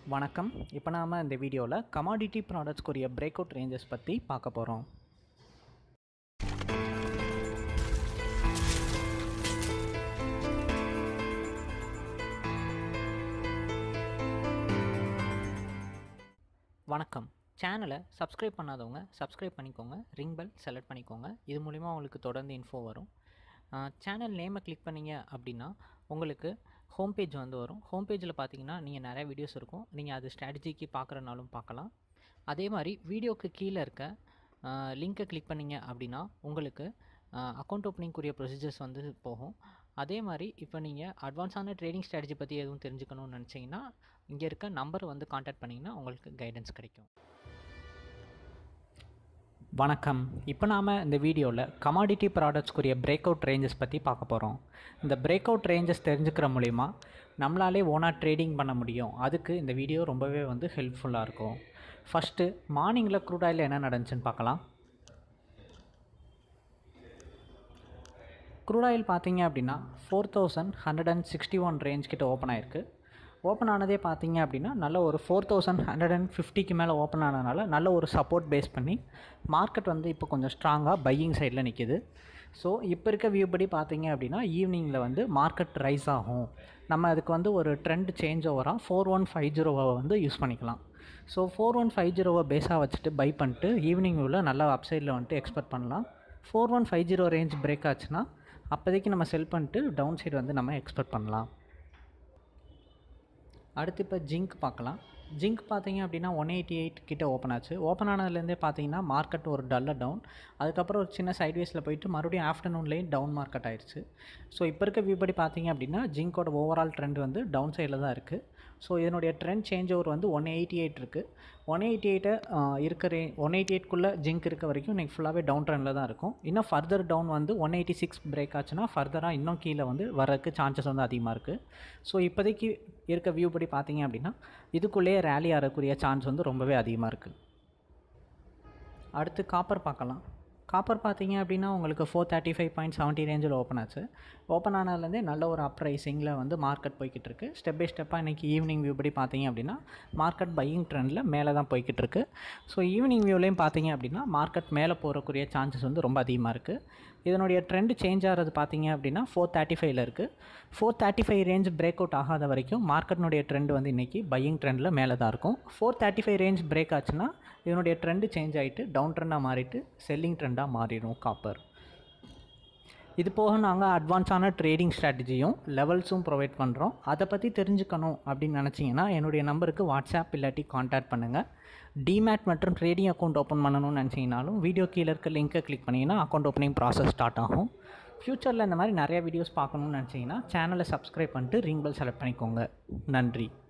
வணக்கம் இப்போ நாம் இந்த வீடியோவில் கமாடிட்டி ப்ராடக்ட்ஸ்க்குரிய பிரேக் அவுட் ரேஞ்சஸ் பற்றி பார்க்க போகிறோம் வணக்கம் சேனலை சப்ஸ்கிரைப் பண்ணாதவங்க சப்ஸ்கிரைப் பண்ணிக்கோங்க ரிங் பெல் செலக்ட் பண்ணிக்கோங்க இது மூலிமா உங்களுக்கு தொடர்ந்து இன்ஃபோ வரும் சேனல் நேமை கிளிக் பண்ணீங்க அப்படின்னா உங்களுக்கு ஹோம் பேஜ் வந்து வரும் ஹோம் பேஜில் பார்த்தீங்கன்னா நீங்கள் நிறைய வீடியோஸ் இருக்கும் நீங்கள் அது ஸ்ட்ராட்டஜிக்கு பார்க்குறனாலும் பார்க்கலாம் அதே மாதிரி வீடியோக்கு கீழே இருக்க லிங்க்கை கிளிக் பண்ணீங்க அப்படின்னா உங்களுக்கு அக்கௌண்ட் ஓப்பனிங்குரிய ப்ரொசீஜர்ஸ் வந்து போகும் அதே மாதிரி இப்போ நீங்கள் அட்வான்ஸான ட்ரேடிங் ஸ்ட்ராட்டஜி பற்றி எதுவும் தெரிஞ்சுக்கணும்னு நினச்சிங்கன்னா இங்கே இருக்க நம்பர் வந்து காண்டாக்ட் பண்ணிங்கன்னா உங்களுக்கு கைடன்ஸ் கிடைக்கும் வணக்கம் இப்போ நாம் இந்த வீடியோவில் கமாடிட்டி ப்ராடக்ட்ஸ்க்குரிய பிரேக் அவுட் ரேஞ்சஸ் பற்றி பார்க்க போகிறோம் இந்த பிரேக் அவுட் ரேஞ்சஸ் தெரிஞ்சுக்கிற மூலிமா நம்மளாலே ஓனாக ட்ரேடிங் பண்ண முடியும் அதுக்கு இந்த வீடியோ ரொம்பவே வந்து ஹெல்ப்ஃபுல்லாக இருக்கும் ஃபஸ்ட்டு மார்னிங்கில் க்ரூட் ஆயில் என்ன நடந்துச்சுன்னு பார்க்கலாம் க்ரூட் ஆயில் பார்த்தீங்க அப்படின்னா four thousand hundred and sixty one range கிட்ட ஓப்பன் ஆயிருக்கு ஓப்பன் ஆனதே பார்த்தீங்க அப்படின்னா நல்ல ஒரு ஃபோர் தௌசண்ட் ஹண்ட்ரட் அண்ட் ஃபிஃப்டிக்கு மேலே ஓப்பன் ஆனதுனால நல்ல ஒரு சப்போர்ட் பேஸ் பண்ணி மார்க்கெட் வந்து இப்போ கொஞ்சம் ஸ்ட்ராங்காக பையிங் சைடில் நிற்கிது ஸோ இப்போ இருக்க வியூ படி பார்த்தீங்க அப்படின்னா ஈவினிங்கில் வந்து மார்க்கெட் ரைஸ் ஆகும் நம்ம அதுக்கு வந்து ஒரு ட்ரெண்ட் சேஞ்ச் ஓவராக ஃபோர் ஒன் ஃபைவ் ஜீரோவை வந்து யூஸ் பண்ணிக்கலாம் ஸோ ஃபோர் ஒன் ஃபைவ் ஜீரோவை பேஸாக வச்சுட்டு பை பண்ணிட்டு ஈவினிங் உள்ள நல்லா அப்சைடில் வந்துட்டு எக்ஸ்பெக்ட் பண்ணலாம் four one five zero range break ஆச்சுன்னா அப்போதைக்கு நம்ம செல் பண்ணிட்டு டவுன் சைடு வந்து நம்ம எக்ஸ்பெக்ட் பண்ணலாம் அடுத்து இப்போ ஜிங்க் பார்க்கலாம் ஜிங்க் பார்த்தீங்க அப்படின்னா ஒன் எயிட்டி எயிட் கிட்ட ஓப்பன் ஆச்சு ஓப்பன் ஆனதுலேருந்தே பார்த்தீங்கன்னா மார்க்கெட் ஒரு டல்ல டவுன் அதுக்கப்புறம் ஒரு சின்ன சைட்வேஸில் போயிட்டு மறுபடியும் ஆஃப்டர்நூன்லேயும் டவுன் மார்க்கெட் ஆயிடுச்சு ஸோ இப்போ இருக்க வியூ படி பார்த்தீங்க அப்படின்னா ஜிங்கோட ஓவரால் ட்ரெண்ட் வந்து டவுன் சைடில் தான் இருக்குது ஸோ இதனுடைய ட்ரெண்ட் சேஞ்ச் ஓவர் வந்து ஒன் எயிட்டி எயிட் இருக்குது ஒன் எயிட்டி எயிட்டை இருக்கிற ஒன் எயிட்டி எயிட்குள்ளே ஜிங்க் இருக்க வரைக்கும் இன்றைக்கி ஃபுல்லாகவே டவுன் ட்ரெண்டில் தான் இருக்கும் இன்னும் ஃபர்தர் டவுன் வந்து ஒன் எயிட்டி சிக்ஸ் பிரேக் ஆச்சுன்னா ஃபர்தராக இன்னும் கீழே வந்து வரக்கு சான்சஸ் வந்து அதிகமாக இருக்குது ஸோ இப்போதைக்கு இருக்க வியூ படி பார்த்தீங்க அப்படின்னா இதுக்குள்ளேயே ரேலி ஆகக்கூடிய சான்ஸ் வந்து ரொம்பவே அதிகமாக இருக்குது அடுத்து காப்பர் பார்க்கலாம் காப்பர் பார்த்தீங்க அப்படின்னா உங்களுக்கு four thirty five point seventy ரேஞ்சில் ஓப்பன் ஆச்சு ஓப்பன் ஆனதுலேருந்தே நல்ல ஒரு அப் ரைசிங்கில் வந்து மார்க்கெட் போய்கிட்டு இருக்கு ஸ்டெப் பை ஸ்டெப்பாக இன்றைக்கி ஈவினிங் வியூ படி பார்த்தீங்க அப்படின்னா மார்க்கெட் பையிங் ட்ரெண்டில் மேலே தான் போய்கிட்டு இருக்கு ஸோ ஈவினிங் வியூலையும் பார்த்தீங்க அப்படின்னா மார்க்கெட் மேலே போகக்கூடிய சான்சஸ் வந்து ரொம்ப அதிகமாக இருக்குது இதனுடைய ட்ரெண்ட் சேஞ்ச் ஆகிறது பார்த்தீங்க அப்படின்னா ஃபோர் தேர்ட்டி ஃபைவ்ல இருக்குது four thirty five range break out ஆகாத வரைக்கும் மார்க்கெட்னுடைய ட்ரெண்ட் வந்து இன்றைக்கி பையிங் ட்ரெண்டில் மேலே தான் இருக்கும் four thirty five range break ஆச்சுன்னா இதனுடைய ட்ரெண்டு சேஞ்ச் ஆகிட்டு டவுன் ட்ரெண்டாக மாறிட்டு செல்லிங் ட்ரெண்டாக மாறிடும் காப்பர் இது போக நாங்கள் அட்வான்ஸான ட்ரேடிங் ஸ்ட்ராட்டஜியும் லெவல்ஸும் ப்ரொவைட் பண்ணுறோம் அதை பற்றி தெரிஞ்சுக்கணும் அப்படின்னு நினச்சிங்கன்னா என்னுடைய நம்பருக்கு வாட்ஸ்அப் இல்லாட்டி காண்டாக்ட் பண்ணுங்கள் டிமேட் மற்றும் ட்ரேடிங் அக்கௌண்ட் ஓப்பன் பண்ணணும்னு நினச்சிங்கனாலும் வீடியோ கீழே இருக்க லிங்க்கை கிளிக் பண்ணிங்கன்னா அக்கௌண்ட் ஓப்பனிங் ப்ராசஸ் ஸ்டார்ட் ஆகும் ஃப்யூச்சரில் இந்த மாதிரி நிறைய வீடியோஸ் பார்க்கணுன்னு நினச்சிங்கன்னா சேனலை சப்ஸ்கிரைப் பண்ணிட்டு ரிங் பெல் செலக்ட் பண்ணிக்கோங்க நன்றி